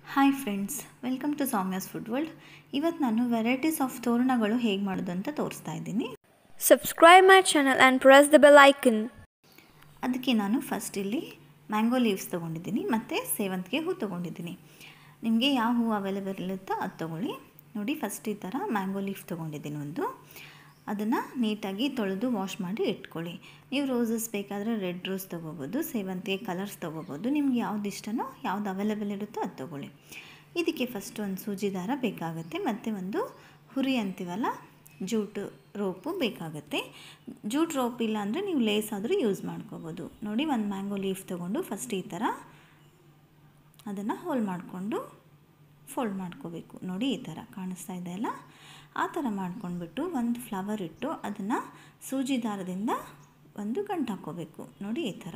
Hi friends welcome to Soumya's food world ಇವತ್ತು ನಾನು varieties of ತೋರಣಗಳು ಹೇಗೆ ಮಾಡೋದು ಅಂತ ತೋರಿಸ್ತಾ ಇದ್ದೀನಿ Subscribe my channel and press the bell icon. ಅದಕ್ಕೆ ನಾನು ಫಸ್ಟ್ ಇಲ್ಲಿ ಮ್ಯಾಂಗೋ ಲೀವ್ಸ್ ತೊಗೊಂಡಿದ್ದೀನಿ ಮತ್ತು ಸೇವಂತಿಗೆ ಹೂ ತೊಗೊಂಡಿದ್ದೀನಿ ನಿಮಗೆ ಯಾವ ಹೂ ಅವೈಲೇಬಲ್ ಇರುತ್ತೋ ಅದು ತೊಗೊಳ್ಳಿ ನೋಡಿ ಫಸ್ಟ್ ಈ ಥರ ಮ್ಯಾಂಗೋ ಲೀಫ್ ತೊಗೊಂಡಿದ್ದೀನಿ ಒಂದು ಅದನ್ನು ನೀಟಾಗಿ ತೊಳೆದು ವಾಶ್ ಮಾಡಿ ಇಟ್ಕೊಳ್ಳಿ ನೀವು ರೋಸಸ್ ಬೇಕಾದರೆ ರೆಡ್ ರೋಸ್ ತೊಗೋಬೋದು ಸೇವಂತಿಗೆ ಕಲರ್ಸ್ ತೊಗೋಬೋದು ನಿಮ್ಗೆ ಯಾವ್ದು ಇಷ್ಟನೋ ಯಾವ್ದು ಅವೈಲೇಬಲ್ ಇರುತ್ತೋ ಅದು ತೊಗೊಳ್ಳಿ ಇದಕ್ಕೆ ಫಸ್ಟ್ ಒಂದು ಸೂಜಿ ದಾರ ಬೇಕಾಗುತ್ತೆ ಮತ್ತು ಒಂದು ಹುರಿ ಅಂತೀವಲ್ಲ ಜೂಟ್ ರೋಪು ಬೇಕಾಗುತ್ತೆ ಜೂಟ್ ರೋಪ್ ಇಲ್ಲ ಅಂದರೆ ನೀವು ಲೇಸ್ ಆದರೂ ಯೂಸ್ ಮಾಡ್ಕೋಬೋದು ನೋಡಿ ಒಂದು ಮ್ಯಾಂಗೋ ಲೀಫ್ ತೊಗೊಂಡು ಫಸ್ಟ್ ಈ ಥರ ಅದನ್ನು ಹೋಲ್ ಮಾಡಿಕೊಂಡು ಫೋಲ್ಡ್ ಮಾಡ್ಕೋಬೇಕು ನೋಡಿ ಈ ಥರ ಕಾಣಿಸ್ತಾ ಇದೆ ಅಲ್ಲ ಆ ಥರ ಮಾಡ್ಕೊಂಡ್ಬಿಟ್ಟು ಒಂದು ಫ್ಲವರ್ ಇಟ್ಟು ಅದನ್ನು ಸೂಜಿ ದಾರದಿಂದ ಒಂದು ಗಂಟು ಹಾಕ್ಕೋಬೇಕು ನೋಡಿ ಈ ಥರ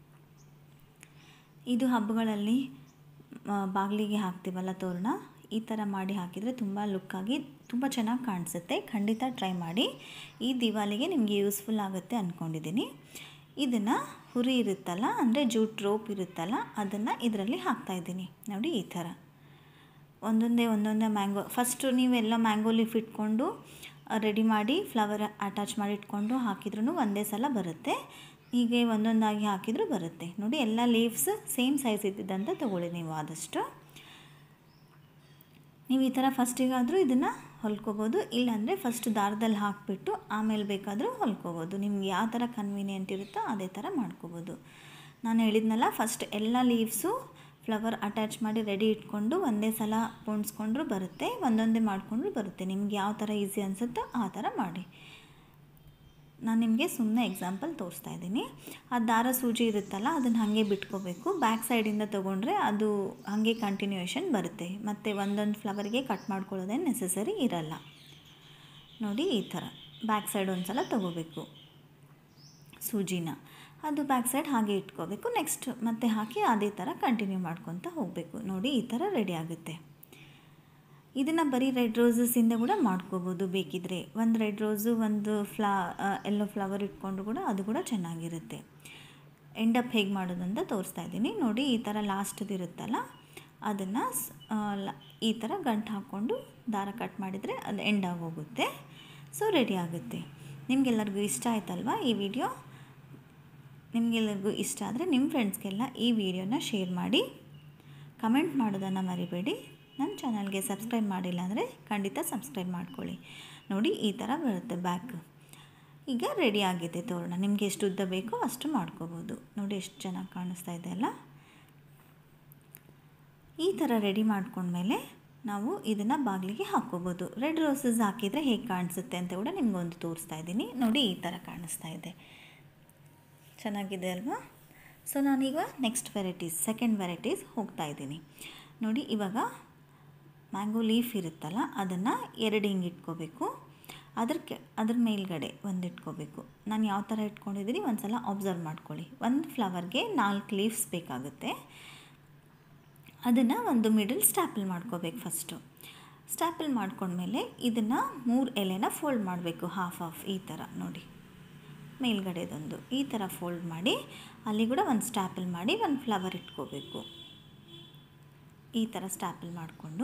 ಇದು ಹಬ್ಬಗಳಲ್ಲಿ ಆ, ಬಾಗಿಲಿಗೆ ಹಾಕ್ತೀವಲ್ಲ ತೋರಣ ಈ ಥರ ಮಾಡಿ ಹಾಕಿದರೆ ತುಂಬ ಲುಕ್ಕಾಗಿ ತುಂಬ ಚೆನ್ನಾಗಿ ಕಾಣಿಸುತ್ತೆ ಖಂಡಿತ ಟ್ರೈ ಮಾಡಿ ಈ ದಿವಾಲಿಗೆ ನಿಮಗೆ ಯೂಸ್ಫುಲ್ ಆಗುತ್ತೆ ಅಂದ್ಕೊಂಡಿದ್ದೀನಿ ಇದನ್ನು ಹುರಿ ಇರುತ್ತಲ್ಲ ಅಂದರೆ ಜೂಟ್ ರೋಪ್ ಇರುತ್ತಲ್ಲ ಅದನ್ನು ಇದರಲ್ಲಿ ಹಾಕ್ತಾಯಿದ್ದೀನಿ ನೋಡಿ ಈ ಥರ ಒಂದೊಂದೇ ಒಂದೊಂದೇ ಮ್ಯಾಂಗೋ ಫಸ್ಟು ನೀವೆಲ್ಲ ಮ್ಯಾಂಗೋ ಲೀಫ್ ಇಟ್ಕೊಂಡು ರೆಡಿ ಮಾಡಿ ಫ್ಲವರ್ ಅಟ್ಯಾಚ್ ಮಾಡಿ ಇಟ್ಕೊಂಡು ಹಾಕಿದ್ರೂ ಒಂದೇ ಸಲ ಬರುತ್ತೆ ಹೀಗೆ ಒಂದೊಂದಾಗಿ ಹಾಕಿದರೂ ಬರುತ್ತೆ ನೋಡಿ ಎಲ್ಲ ಲೀವ್ಸ್ ಸೇಮ್ ಸೈಜ್ ಇದ್ದಿದ್ದಂತ ತೊಗೊಳ್ಳಿ ನೀವು ಆದಷ್ಟು ನೀವು ಈ ಥರ ಫಸ್ಟಿಗಾದರೂ ಇದನ್ನು ಹೊಲ್ಕೋಬೋದು ಇಲ್ಲಾಂದರೆ ಫಸ್ಟ್ ದಾರದಲ್ಲಿ ಹಾಕಿಬಿಟ್ಟು ಆಮೇಲೆ ಬೇಕಾದರೂ ಹೊಲ್ಕೋಬೋದು ನಿಮ್ಗೆ ಯಾವ ಥರ ಕನ್ವೀನಿಯೆಂಟ್ ಇರುತ್ತೋ ಅದೇ ಥರ ಮಾಡ್ಕೋಬೋದು ನಾನು ಹೇಳಿದ್ನಲ್ಲ ಫಸ್ಟ್ ಎಲ್ಲ ಲೀವ್ಸು ಫ್ಲವರ್ ಅಟ್ಯಾಚ್ ಮಾಡಿ ರೆಡಿ ಇಟ್ಕೊಂಡು ಒಂದೇ ಸಲ ಪೋಣಿಸ್ಕೊಂಡ್ರೂ ಬರುತ್ತೆ ಒಂದೊಂದೇ ಮಾಡಿಕೊಂಡ್ರೂ ಬರುತ್ತೆ ನಿಮ್ಗೆ ಯಾವ ಥರ ಈಸಿ ಅನಿಸುತ್ತೋ ಆ ಥರ ಮಾಡಿ ನಾನು ನಿಮಗೆ ಸುಮ್ಮನೆ ಎಕ್ಸಾಂಪಲ್ ತೋರಿಸ್ತಾ ಇದ್ದೀನಿ ಆ ದಾರ ಸೂಜಿ ಇರುತ್ತಲ್ಲ ಅದನ್ನು ಹಾಗೆ ಬಿಟ್ಕೋಬೇಕು ಬ್ಯಾಕ್ ಸೈಡಿಂದ ತೊಗೊಂಡ್ರೆ ಅದು ಹಾಗೆ ಕಂಟಿನ್ಯೂಯೇಷನ್ ಬರುತ್ತೆ ಮತ್ತು ಒಂದೊಂದು ಫ್ಲವರ್ಗೆ ಕಟ್ ಮಾಡ್ಕೊಳ್ಳೋದೇನು ನೆಸಸರಿ ಇರಲ್ಲ ನೋಡಿ ಈ ಥರ ಬ್ಯಾಕ್ ಸೈಡ್ ಒಂದು ಸಲ ತೊಗೋಬೇಕು ಸೂಜಿನ ಅದು ಬ್ಯಾಕ್ ಸೈಡ್ ಹಾಗೆ ಇಟ್ಕೋಬೇಕು ನೆಕ್ಸ್ಟ್ ಮತ್ತೆ ಹಾಕಿ ಅದೇ ಥರ ಕಂಟಿನ್ಯೂ ಮಾಡ್ಕೊತ ಹೋಗಬೇಕು ನೋಡಿ ಈ ಥರ ರೆಡಿ ಆಗುತ್ತೆ ಇದನ್ನು ಬರೀ ರೆಡ್ ರೋಸಸ್ಸಿಂದ ಕೂಡ ಮಾಡ್ಕೋಬೋದು ಬೇಕಿದ್ರೆ ಒಂದು ರೆಡ್ ರೋಸು ಒಂದು ಫ್ಲಾ ಎಲ್ಲೋ ಫ್ಲವರ್ ಇಟ್ಕೊಂಡು ಕೂಡ ಅದು ಕೂಡ ಚೆನ್ನಾಗಿರುತ್ತೆ ಎಂಡಪ್ ಹೇಗೆ ಮಾಡೋದು ಅಂತ ತೋರಿಸ್ತಾ ಇದ್ದೀನಿ ನೋಡಿ ಈ ಥರ ಲಾಸ್ಟ್ದು ಇರುತ್ತಲ್ಲ ಅದನ್ನು ಈ ಥರ ಗಂಟು ಹಾಕ್ಕೊಂಡು ದಾರ ಕಟ್ ಮಾಡಿದರೆ ಅದು ಎಂಡ್ ಆಗೋಗುತ್ತೆ ಸೊ ರೆಡಿ ಆಗುತ್ತೆ ನಿಮಗೆಲ್ಲರಿಗೂ ಇಷ್ಟ ಆಯ್ತಲ್ವಾ ಈ ವಿಡಿಯೋ ನಿಮಗೆಲ್ಲರಿಗೂ ಇಷ್ಟ ಆದರೆ ನಿಮ್ಮ ಫ್ರೆಂಡ್ಸ್ಗೆಲ್ಲ ಈ ವಿಡಿಯೋನ ಶೇರ್ ಮಾಡಿ ಕಮೆಂಟ್ ಮಾಡೋದನ್ನು ಮರಿಬೇಡಿ ನನ್ನ ಚಾನಲ್ಗೆ ಸಬ್ಸ್ಕ್ರೈಬ್ ಮಾಡಿಲ್ಲ ಅಂದರೆ ಖಂಡಿತ ಸಬ್ಸ್ಕ್ರೈಬ್ ಮಾಡ್ಕೊಳ್ಳಿ ನೋಡಿ ಈ ಥರ ಬರುತ್ತೆ ಬ್ಯಾಕ್ ಈಗ ರೆಡಿ ಆಗಿದೆ ತೋರಣ ನಿಮಗೆ ಎಷ್ಟು ಉದ್ದ ಬೇಕೋ ಅಷ್ಟು ಮಾಡ್ಕೋಬೋದು ನೋಡಿ ಎಷ್ಟು ಚೆನ್ನಾಗಿ ಕಾಣಿಸ್ತಾ ಇದೆ ಅಲ್ಲ ಈ ಥರ ರೆಡಿ ಮಾಡ್ಕೊಂಡ್ಮೇಲೆ ನಾವು ಇದನ್ನು ಬಾಗಿಲಿಗೆ ಹಾಕ್ಕೋಬೋದು ರೆಡ್ ರೋಸಸ್ ಹಾಕಿದರೆ ಹೇಗೆ ಕಾಣಿಸುತ್ತೆ ಅಂತ ಕೂಡ ನಿಮಗೊಂದು ತೋರಿಸ್ತಾ ಇದ್ದೀನಿ ನೋಡಿ ಈ ಥರ ಕಾಣಿಸ್ತಾ ಇದೆ ಚೆನ್ನಾಗಿದೆ ಅಲ್ವಾ ಸೊ ನಾನೀಗ ನೆಕ್ಸ್ಟ್ ವೆರೈಟೀಸ್ ಸೆಕೆಂಡ್ ವೆರೈಟೀಸ್ ಹೋಗ್ತಾ ಇದ್ದೀನಿ ನೋಡಿ ಇವಾಗ ಮ್ಯಾಂಗೋ ಲೀಫ್ ಇರುತ್ತಲ್ಲ ಅದನ್ನು ಎರಡು ಹಿಂಗೆ ಇಟ್ಕೋಬೇಕು ಅದ್ರ ಕೆ ಅದ್ರ ಮೇಲ್ಗಡೆ ಒಂದು ಇಟ್ಕೋಬೇಕು ನಾನು ಯಾವ ಥರ ಇಟ್ಕೊಂಡಿದ್ದೀನಿ ಒಂದು ಸಲ ಅಬ್ಸರ್ವ್ ಮಾಡ್ಕೊಳ್ಳಿ ಒಂದು ಫ್ಲವರ್ಗೆ ನಾಲ್ಕು ಲೀವ್ಸ್ ಬೇಕಾಗುತ್ತೆ ಅದನ್ನು ಒಂದು ಮಿಡಲ್ ಸ್ಟ್ಯಾಪಲ್ ಮಾಡ್ಕೋಬೇಕು ಫಸ್ಟು ಸ್ಟ್ಯಾಪಲ್ ಮಾಡ್ಕೊಂಡ್ಮೇಲೆ ಇದನ್ನು ಮೂರು ಎಲೆನ ಫೋಲ್ಡ್ ಮಾಡಬೇಕು ಹಾಫ್ ಹಾಫ್ ಈ ಥರ ನೋಡಿ ಮೇಲ್ಗಡೆದೊಂದು ಈ ಥರ ಫೋಲ್ಡ್ ಮಾಡಿ ಅಲ್ಲಿ ಕೂಡ ಒಂದು ಸ್ಟ್ಯಾಪಲ್ ಮಾಡಿ ಒಂದು ಫ್ಲವರ್ ಇಟ್ಕೋಬೇಕು ಈ ಥರ ಸ್ಟ್ಯಾಪಲ್ ಮಾಡಿಕೊಂಡು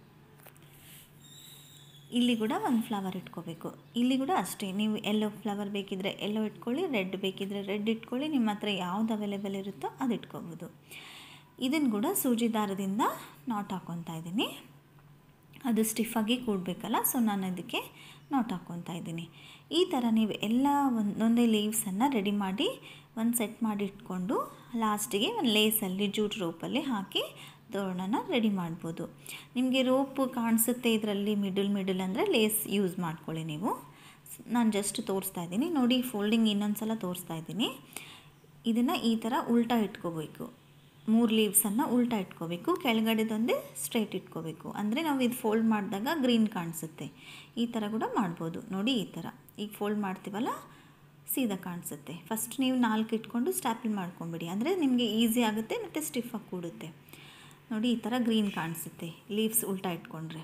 ಇಲ್ಲಿ ಕೂಡ ಒಂದು ಫ್ಲವರ್ ಇಟ್ಕೋಬೇಕು ಇಲ್ಲಿ ಕೂಡ ಅಷ್ಟೇ ನೀವು ಎಲ್ಲೋ ಫ್ಲವರ್ ಬೇಕಿದ್ರೆ ಎಲ್ಲೋ ಇಟ್ಕೊಳ್ಳಿ ರೆಡ್ ಬೇಕಿದ್ರೆ ರೆಡ್ ಇಟ್ಕೊಳ್ಳಿ ನಿಮ್ಮ ಹತ್ರ ಯಾವ್ದು ಅವೈಲೇಬಲ್ ಇರುತ್ತೋ ಅದು ಇಟ್ಕೋಬೋದು ಇದನ್ನು ಕೂಡ ಸೂಜಿ ದಾರದಿಂದ ನಾಟ್ ಹಾಕ್ಕೊತಾ ಇದ್ದೀನಿ ಅದು ಸ್ಟಿಫಾಗಿ ಕೂಡಬೇಕಲ್ಲ ಸೊ ನಾನು ಅದಕ್ಕೆ ನಾಟ್ ಹಾಕ್ಕೊತಾ ಇದ್ದೀನಿ ಈ ಥರ ನೀವು ಎಲ್ಲ ಒಂದೊಂದೇ ಲೀವ್ಸನ್ನು ರೆಡಿ ಮಾಡಿ ಒಂದು ಸೆಟ್ ಮಾಡಿ ಇಟ್ಕೊಂಡು ಲಾಸ್ಟಿಗೆ ಒಂದು ಲೇಸಲ್ಲಿ ಜೂಟ್ ರೋಪಲ್ಲಿ ಹಾಕಿ ತೋರಣನ ರೆಡಿ ಮಾಡ್ಬೋದು ನಿಮಗೆ ರೋಪ್ ಕಾಣಿಸುತ್ತೆ ಇದರಲ್ಲಿ ಮಿಡಲ್ ಮಿಡಲ್ ಅಂದರೆ ಲೇಸ್ ಯೂಸ್ ಮಾಡ್ಕೊಳ್ಳಿ ನೀವು ನಾನು ಜಸ್ಟ್ ತೋರಿಸ್ತಾ ಇದ್ದೀನಿ ನೋಡಿ ಫೋಲ್ಡಿಂಗ್ ಇನ್ನೊಂದು ಸಲ ತೋರಿಸ್ತಾ ಇದ್ದೀನಿ ಇದನ್ನು ಈ ಥರ ಉಲ್ಟಾ ಇಟ್ಕೋಬೇಕು ಮೂರು ಲೀವ್ಸನ್ನು ಉಲ್ಟಾ ಇಟ್ಕೋಬೇಕು ಕೆಳಗಡೆದೊಂದೇ ಸ್ಟ್ರೈಟ್ ಇಟ್ಕೋಬೇಕು ಅಂದರೆ ನಾವು ಇದು ಫೋಲ್ಡ್ ಮಾಡಿದಾಗ ಗ್ರೀನ್ ಕಾಣಿಸುತ್ತೆ ಈ ಥರ ಕೂಡ ಮಾಡ್ಬೋದು ನೋಡಿ ಈ ಥರ ಈಗ ಫೋಲ್ಡ್ ಮಾಡ್ತೀವಲ್ಲ ಸೀದಾ ಕಾಣಿಸುತ್ತೆ ಫಸ್ಟ್ ನೀವು ನಾಲ್ಕು ಇಟ್ಕೊಂಡು ಸ್ಟ್ಯಾಪಲ್ ಮಾಡ್ಕೊಂಬಿಡಿ ಅಂದರೆ ನಿಮಗೆ ಈಸಿ ಆಗುತ್ತೆ ಮತ್ತು ಸ್ಟಿಫಾಗಿ ಕೂಡುತ್ತೆ ನೋಡಿ ಈ ಥರ ಗ್ರೀನ್ ಕಾಣಿಸುತ್ತೆ ಲೀವ್ಸ್ ಉಲ್ಟಾ ಇಟ್ಕೊಂಡ್ರೆ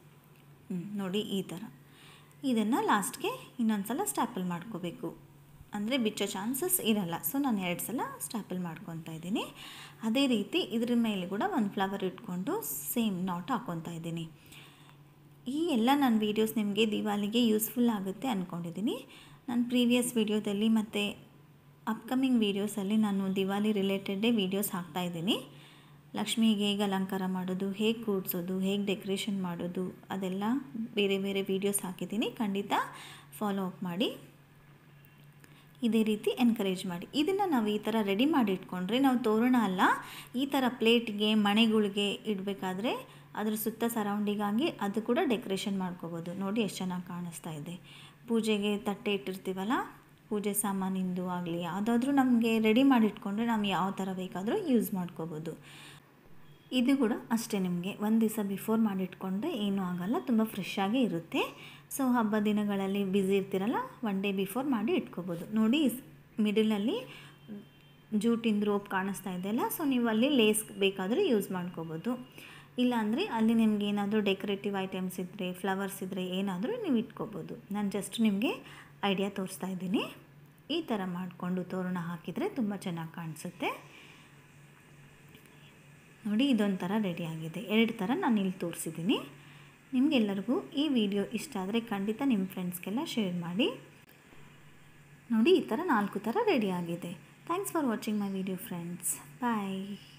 ಹ್ಞೂ ನೋಡಿ ಈ ಥರ ಇದನ್ನು ಲಾಸ್ಟ್ಗೆ ಇನ್ನೊಂದು ಸಲ ಸ್ಟ್ಯಾಪಲ್ ಮಾಡ್ಕೋಬೇಕು ಅಂದರೆ ಬಿಚ್ಚೋ ಚಾನ್ಸಸ್ ಇರಲ್ಲ ಸೊ ನಾನು ಎರಡು ಸಲ ಸ್ಟ್ಯಾಪಲ್ ಮಾಡ್ಕೊತಾ ಇದ್ದೀನಿ ಅದೇ ರೀತಿ ಇದ್ರ ಮೇಲೆ ಕೂಡ ಒಂದು ಫ್ಲವರ್ ಇಟ್ಕೊಂಡು ಸೇಮ್ ನಾಟ್ ಹಾಕ್ಕೊತಾ ಇದ್ದೀನಿ ಈ ಎಲ್ಲ ನನ್ನ ವೀಡಿಯೋಸ್ ನಿಮಗೆ ದಿವಾಲಿಗೆ ಯೂಸ್ಫುಲ್ ಆಗುತ್ತೆ ಅಂದ್ಕೊಂಡಿದ್ದೀನಿ ನಾನು ಪ್ರೀವಿಯಸ್ ವೀಡಿಯೋದಲ್ಲಿ ಮತ್ತು ಅಪ್ಕಮಿಂಗ್ ವೀಡಿಯೋಸಲ್ಲಿ ನಾನು ದಿವಾಲಿ ರಿಲೇಟೆಡೇ ವೀಡಿಯೋಸ್ ಹಾಕ್ತಾಯಿದ್ದೀನಿ ಲಕ್ಷ್ಮಿಗೆ ಹೇಗೆ ಅಲಂಕಾರ ಮಾಡೋದು ಹೇಗೆ ಕೂಡಿಸೋದು ಹೇಗೆ ಡೆಕೋರೇಷನ್ ಮಾಡೋದು ಅದೆಲ್ಲ ಬೇರೆ ಬೇರೆ ವೀಡಿಯೋಸ್ ಹಾಕಿದ್ದೀನಿ ಖಂಡಿತ ಫಾಲೋ ಅಪ್ ಮಾಡಿ ಇದೇ ರೀತಿ ಎನ್ಕರೇಜ್ ಮಾಡಿ ಇದನ್ನು ನಾವು ಈ ಥರ ರೆಡಿ ಮಾಡಿ ಇಟ್ಕೊಂಡ್ರೆ ನಾವು ತೋರಣ ಅಲ್ಲ ಈ ಥರ ಪ್ಲೇಟ್ಗೆ ಮಣೆಗಳಿಗೆ ಇಡಬೇಕಾದ್ರೆ ಅದ್ರ ಸುತ್ತ ಸರೌಂಡಿಗಾಗಿ ಅದು ಕೂಡ ಡೆಕೋರೇಷನ್ ಮಾಡ್ಕೋಬೋದು ನೋಡಿ ಎಷ್ಟು ಚೆನ್ನಾಗಿ ಕಾಣಿಸ್ತಾ ಇದೆ ಪೂಜೆಗೆ ತಟ್ಟೆ ಇಟ್ಟಿರ್ತೀವಲ್ಲ ಪೂಜೆ ಸಾಮಾನಿಂದು ಆಗಲಿ ಯಾವುದಾದ್ರೂ ನಮಗೆ ರೆಡಿ ಮಾಡಿ ಇಟ್ಕೊಂಡ್ರೆ ನಾವು ಯಾವ ಥರ ಬೇಕಾದರೂ ಯೂಸ್ ಮಾಡ್ಕೋಬೋದು ಇದು ಕೂಡ ಅಷ್ಟೇ ನಿಮಗೆ ಒಂದು ದಿವಸ ಬಿಫೋರ್ ಮಾಡಿಟ್ಕೊಂಡ್ರೆ ಏನೂ ಆಗೋಲ್ಲ ತುಂಬ ಫ್ರೆಶ್ ಆಗೇ ಇರುತ್ತೆ ಸೊ ಹಬ್ಬ ದಿನಗಳಲ್ಲಿ ಬ್ಯುಸಿ ಇರ್ತೀರಲ್ಲ ಒನ್ ಡೇ ಬಿಫೋರ್ ಮಾಡಿ ಇಟ್ಕೋಬೋದು ನೋಡಿ ಮಿಡಲಲ್ಲಿ ಜೂಟಿಂದ ರೋಪ್ ಕಾಣಿಸ್ತಾ ಇದೆಯಲ್ಲ ಸೊ ನೀವು ಅಲ್ಲಿ ಲೇಸ್ ಬೇಕಾದರೆ ಯೂಸ್ ಮಾಡ್ಕೋಬೋದು ಇಲ್ಲಾಂದರೆ ಅಲ್ಲಿ ನಿಮ್ಗೆ ಏನಾದರೂ ಡೆಕೋರೇಟಿವ್ ಐಟಮ್ಸ್ ಇದ್ದರೆ ಫ್ಲವರ್ಸ್ ಇದ್ದರೆ ಏನಾದರೂ ನೀವು ಇಟ್ಕೋಬೋದು ನಾನು ಜಸ್ಟ್ ನಿಮಗೆ ಐಡಿಯಾ ತೋರಿಸ್ತಾ ಇದ್ದೀನಿ ಈ ಥರ ಮಾಡಿಕೊಂಡು ತೋರಣ ಹಾಕಿದರೆ ತುಂಬ ಚೆನ್ನಾಗಿ ಕಾಣಿಸುತ್ತೆ ನೋಡಿ ಇದೊಂಥರ ರೆಡಿ ಆಗಿದೆ ಎರಡು ಥರ ನಾನು ಇಲ್ಲಿ ತೋರಿಸಿದ್ದೀನಿ ನಿಮಗೆಲ್ಲರಿಗೂ ಈ ವಿಡಿಯೋ ಇಷ್ಟ ಆದರೆ ಖಂಡಿತ ನಿಮ್ಮ ಫ್ರೆಂಡ್ಸ್ಗೆಲ್ಲ ಶೇರ್ ಮಾಡಿ ನೋಡಿ ಈ ಥರ ನಾಲ್ಕು ಥರ ರೆಡಿ ಆಗಿದೆ thanks for watching my video friends bye